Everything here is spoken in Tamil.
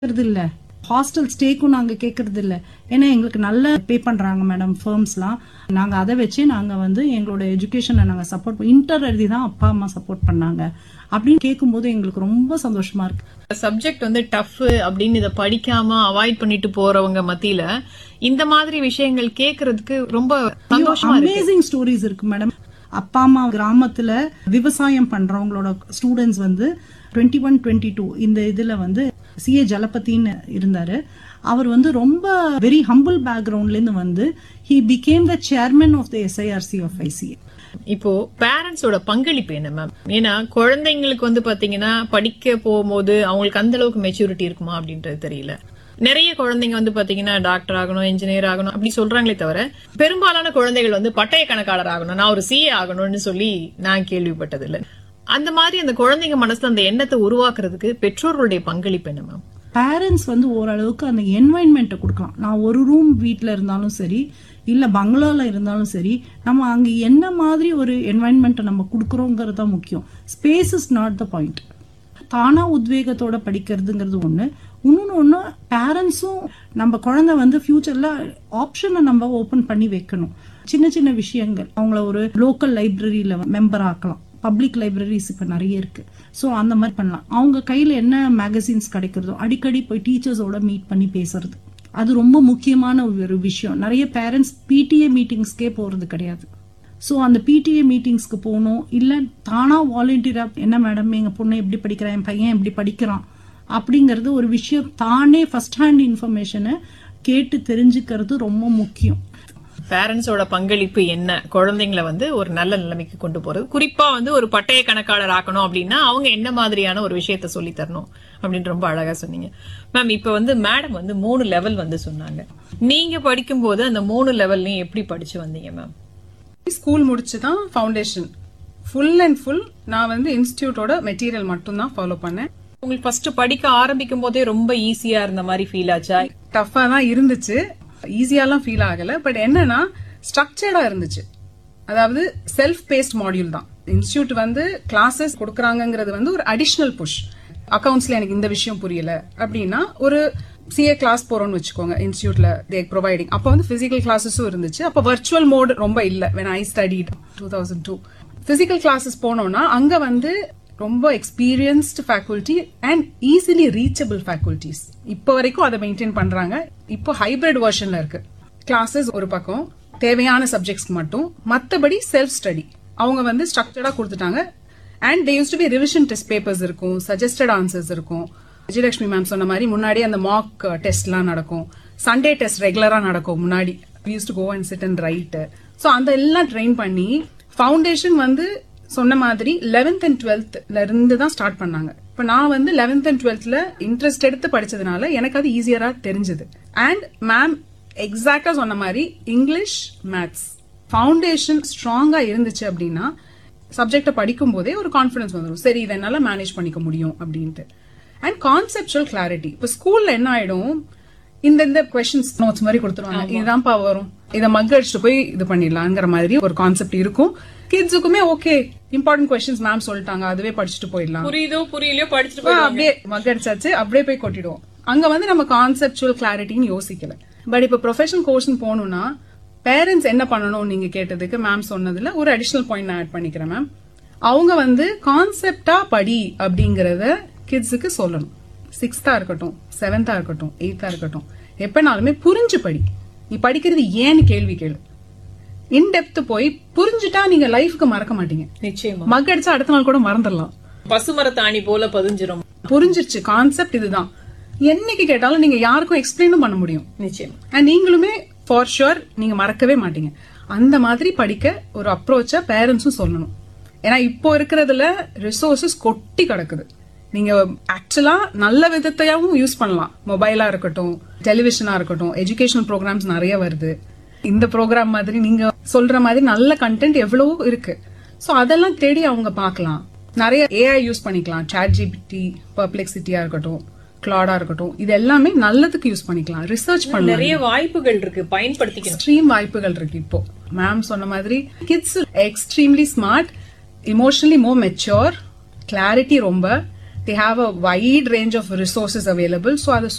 கேட்கறது இல்ல ஹாஸ்டல் ஸ்டேக்கும் நாங்க கேட்கறது இல்ல ஏன்னா எங்களுக்கு நல்ல பே பண்றாங்க மேடம் ஃபர்ம்ஸ்லாம் நாங்க அதை வச்சு நாங்க வந்து எங்களோட எஜுகேஷனை நாங்க சப்போர்ட் இன்டர் எழுதி தான் அப்பா அம்மா சப்போர்ட் பண்ணாங்க அப்படின்னு கேட்கும்போது எங்களுக்கு ரொம்ப சந்தோஷமா இருக்கு சப்ஜெக்ட் வந்து டஃப் அப்படின்னு இதை படிக்காம அவாய்ட் பண்ணிட்டு போறவங்க மத்தியில இந்த மாதிரி விஷயங்கள் கேக்குறதுக்கு ரொம்ப சந்தோஷமா இருக்கு அமேசிங் ஸ்டோரிஸ் இருக்கு மேடம் அப்பா அம்மா கிராமத்துல விவசாயம் பண்றவங்களோட ஸ்டூடெண்ட்ஸ் வந்து டுவெண்ட்டி ஒன் டுவெண்ட்டி டூ இந்த இதுல வந்து சிஏ ஜலபதின்னு இருந்தாரு அவர் வந்து ரொம்ப வெரி ஹம்பிள் பேக்ரவுண்ட்ல இருந்து வந்து he became the chairman of the SIRC of ICA இப்போ பேரண்ட்ஸோட பங்களிப்பு என்ன மேம் ஏன்னா குழந்தைங்களுக்கு வந்து பாத்தீங்கன்னா படிக்க போகும்போது அவங்களுக்கு அந்த அளவுக்கு மெச்சூரிட்டி இருக்குமா அப்படின்றது தெரியல நிறைய குழந்தைங்க வந்து பாத்தீங்கன்னா டாக்டர் ஆகணும் இன்ஜினியர் ஆகணும் அப்படி சொல்றாங்களே தவிர பெரும்பாலான குழந்தைகள் வந்து பட்டய கணக்காளர் ஆகணும் நான் ஒரு சிஏ ஆகணும்னு சொல்லி நான் கேள்விப்பட்டது இல்ல அந்த மாதிரி அந்த குழந்தைங்க மனசுல அந்த எண்ணத்தை உருவாக்குறதுக்கு பெற்றோர்களுடைய பங்களிப்பு என்ன மேம் பேரண்ட்ஸ் வந்து ஓரளவுக்கு அந்த என்வாயன்மெண்ட்டை கொடுக்கலாம் நான் ஒரு ரூம் வீட்டில் இருந்தாலும் சரி இல்லை பங்களால இருந்தாலும் சரி நம்ம அங்கே என்ன மாதிரி ஒரு என்வாயன்மெண்ட்டை நம்ம கொடுக்குறோங்கிறது தான் முக்கியம் space is not the point தானா உத்வேகத்தோட படிக்கிறதுங்கிறது ஒன்று இன்னொன்று ஒன்று பேரண்ட்ஸும் நம்ம குழந்தை வந்து ஃபியூச்சரில் ஆப்ஷனை நம்ம ஓப்பன் பண்ணி வைக்கணும் சின்ன சின்ன விஷயங்கள் அவங்கள ஒரு லோக்கல் லைப்ரரியில் மெம்பர் ஆக்கலாம் பப்ளிக் லைப்ரரிஸ் இப்போ நிறைய இருக்கு ஸோ அந்த மாதிரி பண்ணலாம் அவங்க கையில் என்ன மேகசின்ஸ் கிடைக்கிறதோ அடிக்கடி போய் டீச்சர்ஸோட மீட் பண்ணி பேசுறது அது ரொம்ப முக்கியமான ஒரு விஷயம் நிறைய பேரண்ட்ஸ் பிடிஏ மீட்டிங்ஸ்க்கே போறது கிடையாது ஸோ அந்த பிடிஏ மீட்டிங்ஸ்க்கு போகணும் இல்லை தானா வாலண்டியராக என்ன மேடம் எங்கள் பொண்ணு எப்படி படிக்கிறான் என் பையன் எப்படி படிக்கிறான் அப்படிங்கிறது ஒரு விஷயம் தானே ஃபர்ஸ்ட் ஹேண்ட் இன்ஃபர்மேஷனை கேட்டு தெரிஞ்சுக்கிறது ரொம்ப முக்கியம் பேரண்ட்ஸோட பங்களிப்பு என்ன குழந்தைங்களை வந்து ஒரு நல்ல நிலைமைக்கு கொண்டு போறது குறிப்பா வந்து ஒரு பட்டய கணக்காளர் ஆக்கணும் அப்படின்னா அவங்க என்ன மாதிரியான ஒரு விஷயத்த சொல்லி தரணும் அப்படின்னு ரொம்ப அழகா சொன்னீங்க மேம் இப்ப வந்து மேடம் வந்து மூணு லெவல் வந்து சொன்னாங்க நீங்க படிக்கும்போது அந்த மூணு லெவல்லையும் எப்படி படிச்சு வந்தீங்க மேம் ஸ்கூல் முடிச்சு தான் ஃபவுண்டேஷன் ஃபுல் அண்ட் ஃபுல் நான் வந்து இன்ஸ்டியூட்டோட மெட்டீரியல் மட்டும் தான் ஃபாலோ பண்ணேன் உங்களுக்கு ஃபர்ஸ்ட் படிக்க ஆரம்பிக்கும் போதே ரொம்ப ஈஸியா இருந்த மாதிரி ஃபீல் ஆச்சா டஃபா தான் இருந்துச்சு ஈஸியாலாம் ஃபீல் ஆகல பட் என்னன்னா ஸ்ட்ரக்சர்டா இருந்துச்சு அதாவது செல்ஃப் பேஸ்ட் மாடியூல் தான் இன்ஸ்டியூட் வந்து கிளாஸஸ் கொடுக்கறாங்கங்கிறது வந்து ஒரு அடிஷ்னல் புஷ் அக்கவுண்ட்ஸ்ல எனக்கு இந்த விஷயம் புரியல அப்படின்னா ஒரு சிஏ கிளாஸ் போறோம்னு வச்சுக்கோங்க இன்ஸ்டியூட்ல தே ப்ரொவைடிங் அப்போ வந்து பிசிக்கல் கிளாஸஸும் இருந்துச்சு அப்போ வர்ச்சுவல் மோட் ரொம்ப இல்ல when I studied two thousand two physical classes போனோம்னா அங்க வந்து ரொம்ப experienced faculty and easily reachable faculties இப்போ வரைக்கும் அதை மெயின்டைன் பண்றாங்க இப்போ ஹைபிரிட் வெர்ஷன்ல இருக்கு கிளாஸஸ் ஒரு பக்கம் தேவையான சப்ஜெக்ட்ஸ்க்கு மட்டும் மத்தபடி செல்ஃப் ஸ்டடி அவங்க வந்து ஸ்ட்ரக்சர்டா கொடுத்துட்டாங்க and they used to be revision test papers இருக்கும் சஜஸ்டட் ஆன்சர்ஸ் இருக்கும் விஜயலட்சுமி மேம் சொன்ன மாதிரி முன்னாடி அந்த மாக் டெஸ்ட்லாம் நடக்கும் சண்டே டெஸ்ட் ரெகுலரா நடக்கும் முன்னாடி used to go and sit and write so அந்த எல்லாம் ட்ரெயின் பண்ணி ஃபவுண்டேஷன் வந்து சொன்ன மாதிரி லெவன்த் அண்ட் டுவெல்த்ல இருந்து தான் ஸ்டார்ட் பண்ணாங்க இப்போ நான் வந்து லெவன்த் அண்ட் டுவெல்த்ல இன்ட்ரெஸ்ட் எடுத்து படிச்சதுனால எனக்கு அது ஈஸியரா தெரிஞ்சது அண்ட் மேம் எக்ஸாக்டா சொன்ன மாதிரி இங்கிலீஷ் மேத்ஸ் ஃபவுண்டேஷன் ஸ்ட்ராங்கா இருந்துச்சு அப்படின்னா சப்ஜெக்டை படிக்கும் போதே ஒரு கான்ஃபிடன்ஸ் வந்துடும் சரி இதை என்னால மேனேஜ் பண்ணிக்க முடியும் அப்படின்ட்டு அண்ட் கான்செப்டுவல் கிளாரிட்டி இப்போ ஸ்கூல்ல என்ன ஆயிடும் இந்த இந்த கொஸ்டின்ஸ் நோட்ஸ் மாதிரி கொடுத்துருவாங்க இதுதான்ப்பா வரும் இதை மக் அடிச்சுட்டு போய் இது பண்ணிடலாங்கிற மாதிரி ஒரு கான்செப்ட் இருக்கும் கிட்ஸுக்குமே ஓகே இம்பார்ட்டன்ட் கொஸ்டின்ஸ் மேம் சொல்லிட்டாங்க அதுவே படிச்சுட்டு போயிடலாம் புரியுதோ புரியலையோ படிச்சுட்டு ஆ, அப்படியே மக் அடிச்சாச்சு அப்படியே போய் கொட்டிடுவோம் அங்க வந்து நம்ம கான்செப்டுவல் கிளாரிட்டின்னு யோசிக்கல பட் இப்ப ப்ரொஃபஷனல் கோர்ஸ்னு போகணும்னா பேரண்ட்ஸ் என்ன பண்ணணும் நீங்க கேட்டதுக்கு மேம் சொன்னதுல ஒரு அடிஷனல் பாயிண்ட் நான் ஆட் பண்ணிக்கிறேன் மேம் அவங்க வந்து கான்செப்டா படி அப்படிங்கறத கிட்ஸுக்கு சொல்லணும் சிக்ஸ்த்தா இருக்கட்டும் செவன்த்தா இருக்கட்டும் எயித்தா இருக்கட்டும் எப்பனாலுமே புரிஞ்சு படி நீ படிக்கிறது ஏன்னு கேள்வி கேளு இன்டெப்த் போய் புரிஞ்சுட்டா நீங்க லைஃப்க்கு மறக்க மாட்டீங்க நிச்சயமா மக் அடிச்சா அடுத்த நாள் கூட மறந்துடலாம் பசுமரத்தாணி போல பதிஞ்சிரும் புரிஞ்சிருச்சு கான்செப்ட் இதுதான் என்னைக்கு கேட்டாலும் நீங்க யாருக்கும் எக்ஸ்பிளைனும் பண்ண முடியும் நிச்சயமா அண்ட் நீங்களுமே ஃபார் ஷுர் நீங்க மறக்கவே மாட்டீங்க அந்த மாதிரி படிக்க ஒரு அப்ரோச்ச பேரண்ட்ஸும் சொல்லணும் ஏன்னா இப்போ இருக்கிறதுல ரிசோர்சஸ் கொட்டி கிடக்குது நீங்க ஆக்சுவலா நல்ல விதத்தையாவும் யூஸ் பண்ணலாம் மொபைலா இருக்கட்டும் டெலிவிஷனா இருக்கட்டும் எஜுகேஷனல் ப்ரோக்ராம்ஸ் நிறைய வருது இந்த ப்ரோக்ராம் மாதிரி நீங்க சொல்ற மாதிரி நல்ல கண்டென்ட் எவ்வளவோ இருக்கு சோ அதெல்லாம் தேடி அவங்க பார்க்கலாம் நிறைய ஏஐ யூஸ் பண்ணிக்கலாம் சாட் ஜிபிடி பர்ப்ளெக்சிட்டியா இருக்கட்டும் கிளாடா இருக்கட்டும் இது எல்லாமே நல்லதுக்கு யூஸ் பண்ணிக்கலாம் ரிசர்ச் பண்ணலாம் நிறைய வாய்ப்புகள் இருக்கு பயன்படுத்திக்கணும் எக்ஸ்ட்ரீம் வாய்ப்புகள் இருக்கு இப்போ மேம் சொன்ன மாதிரி kids extremely smart emotionally more mature clarity ரொம்ப they have a wide range of resources available so அதை